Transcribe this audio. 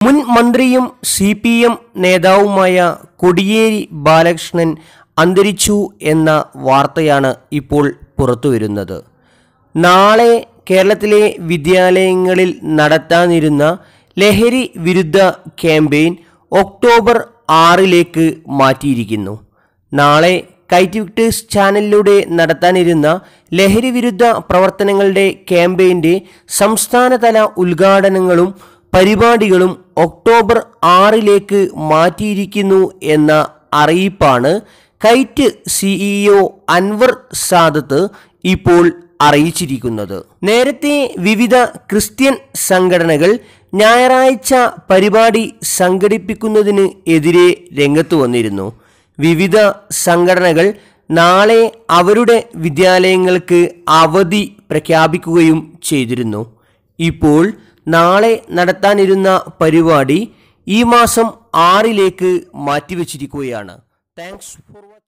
മുൻ മന്ത്രിയും C P M നേതാവുമായ കൊടിയേരി ബാലകൃഷ്ണൻ അന്തരിച്ചു എന്ന വാർത്തയാണ് ഇപ്പോൾ പുറത്തുവരുന്നത് നാളെ കേരളത്തിലെ വിദ്യാലയങ്ങളിൽ നടത്താനിരുന്ന ലഹരി വിരുദ്ധ ക്യാമ്പയിൻ ഒക്ടോബർ ആറിലേക്ക് മാറ്റിയിരിക്കുന്നു നാളെ കൈറ്റ് വിക്ടേഴ്സ് ചാനലിലൂടെ നടത്താനിരുന്ന ലഹരി വിരുദ്ധ പ്രവർത്തനങ്ങളുടെ ക്യാമ്പയിൻ്റെ സംസ്ഥാനതല ഉദ്ഘാടനങ്ങളും പരിപാടികളും ഒക്ടോബർ ആറിലേക്ക് മാറ്റിയിരിക്കുന്നു എന്ന അറിയിപ്പാണ് കൈറ്റ് സിഇഒ അൻവർ സാദത്ത് ഇപ്പോൾ അറിയിച്ചിരിക്കുന്നത് നേരത്തെ വിവിധ ക്രിസ്ത്യൻ സംഘടനകൾ ഞായറാഴ്ച പരിപാടി സംഘടിപ്പിക്കുന്നതിന് എതിരെ രംഗത്ത് വന്നിരുന്നു വിവിധ സംഘടനകൾ നാളെ അവരുടെ വിദ്യാലയങ്ങൾക്ക് അവധി പ്രഖ്യാപിക്കുകയും ചെയ്തിരുന്നു ഇപ്പോൾ നാളെ നടത്താനിരുന്ന പരിപാടി ഈ മാസം ആറിലേക്ക് മാറ്റിവെച്ചിരിക്കുകയാണ് താങ്ക്സ് ഫോർ